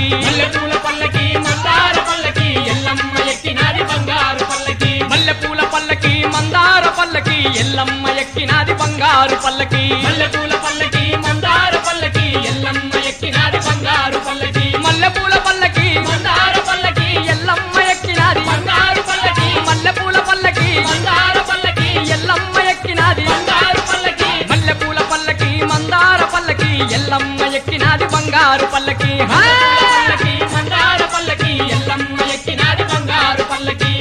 మల్లెపూల పల్లకి మందార పల్లకి ఎల్లమ్మ ఎక్కినాది బంగారు పల్లకి మల్లెపూల పల్లకి మందార పల్లకి ఎల్లమ్మ ఎక్కినాది బంగారు పల్లకి మల్లెపూల పల్లకి మందార పల్లకి ఎల్లమ్మ ఎక్కినాది బంగారు పల్లకి మల్లెపూల పల్లకి మందార పల్లకి ఎల్లమ్మ ఎక్కినాది బంగారు పల్లకి మల్లెపూల పల్లకి మందార పల్లకి ఎల్లమ్మ ఎక్కినాది బంగారు పల్లకి మల్లెపూల పల్లకి మందార పల్లకి ఎల్లమ్మ ఎక్కినాది బంగారు పల్లకి హా! పల్లకి మందార పల్లకి ఎల్లమ్మ ఎక్కినాది బంగారు పల్లకి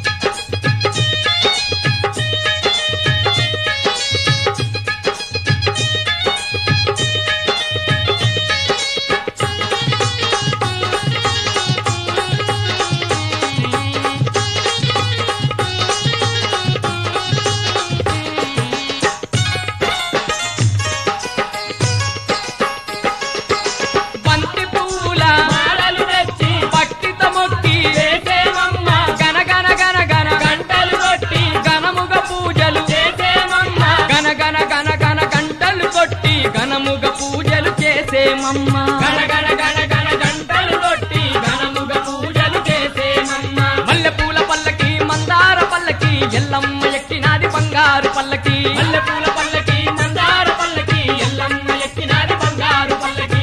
బంతి పూల మాడలు తెచ్చి భక్తితో మొక్కి చేసేమమ్మ గన గన గన గన గంటలు కొట్టి గణముగ పూజలు చేసేమమ్మ గన గన గన గన గంటలు కొట్టి గణముగ పూజలు చేసేమమ్మ గణ గణ గణ గణ గంటలు కొట్టి ఘనముగ పూజలు చేసేమమ్మ మల్లెపూల పల్లకి మందార పల్లకి ఎల్లమ్మ ఎక్కినాది బంగారు పల్లకి మల్లెపూల పల్లకి మందార పల్లకి ఎల్లమ్మ ఎక్కినాది బంగారు పల్లకి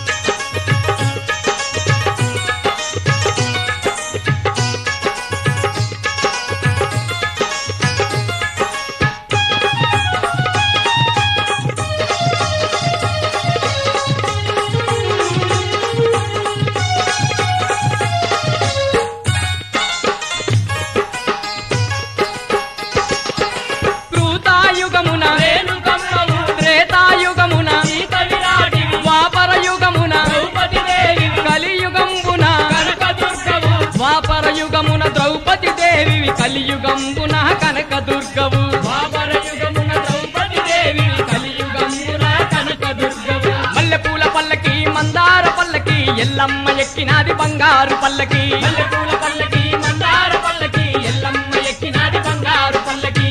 కృతాయుగమున రేణుకమ్మవు త్రేతాయుగమున సీత విరాటివి ద్వాపర యుగమున ద్రౌపది దేవి కలియుగంబున కనకదుర్గవు ద్వాపర యుగమున ద్రౌపది దేవి కలియుగంబున కనక దుర్గవు ద్వాపర యుగమున ద్రౌపది దేవి కలియుగమున కనకదుర్గవు మల్లెపూల పల్లకి మందార పల్లకి ఎల్లమ్మ ఎక్కినాది బంగారు పల్లకి మల్లెపూల పల్లకి మందార పల్లకి ఎల్లమ్మ ఎక్కినాది బంగారు పల్లకి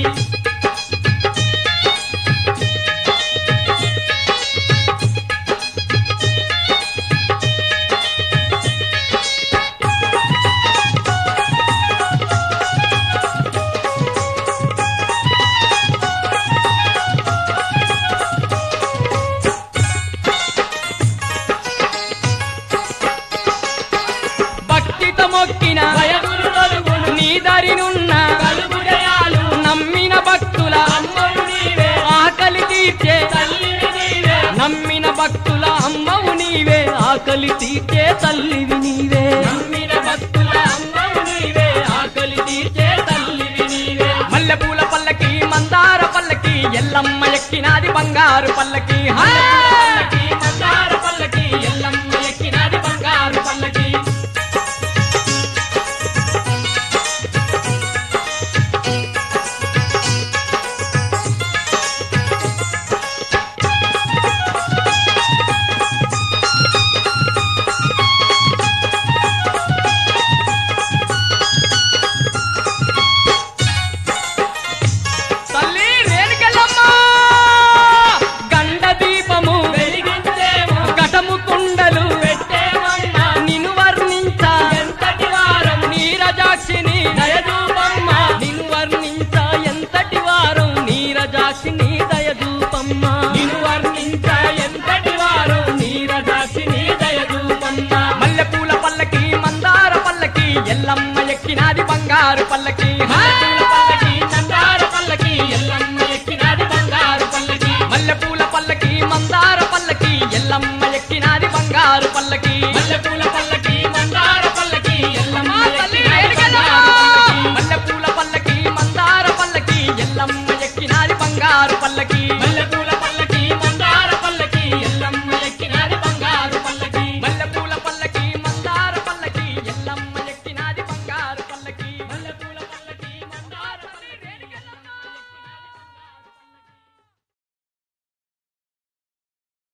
భక్తితో మొక్కిన భయములు తొలుగును నీ దరినున్న కలుగు జయాలు నమ్మిన భక్తుల అమ్మవు నీవే ఆకలి తీర్చే తల్లివి నీవే నమ్మిన భక్తుల అమ్మవు నీవే ఆకలి తీర్చే తల్లివి నీవే నమ్మిన భక్తుల అమ్మవు నీవే ఆకలి తీర్చే తల్లివి నీవే మల్లెపూల పల్లకి మందార పల్లకి ఎల్లమ్మ ఎక్కినాది బంగారు పల్లకి హా! పల్లకి మందార పల్లకి ఎల్లమ్మ ఎక్కినాది బంగారు పల్లకి తల్లి రేణుకెళ్ళమ్మ గండ దీపము వెలిగించేమో ఘటము కుండలు పెట్టేమమ్మ నిన్ను వర్ణించ ఎంతటి వారం నీరజాక్షిని దయదూపమ్మ నిన్ను వర్ణించ ఎంతటి వారం నీరజాక్షిని దయదూపమ్మ నిన్ను వర్ణించ ఎంతటి వారం నీరదాసిని దయదూపమ్మ మల్లెపూల పల్లకి మందార పల్లకి ఎల్లమ్మ ఎక్కినాది బంగారు పల్లకి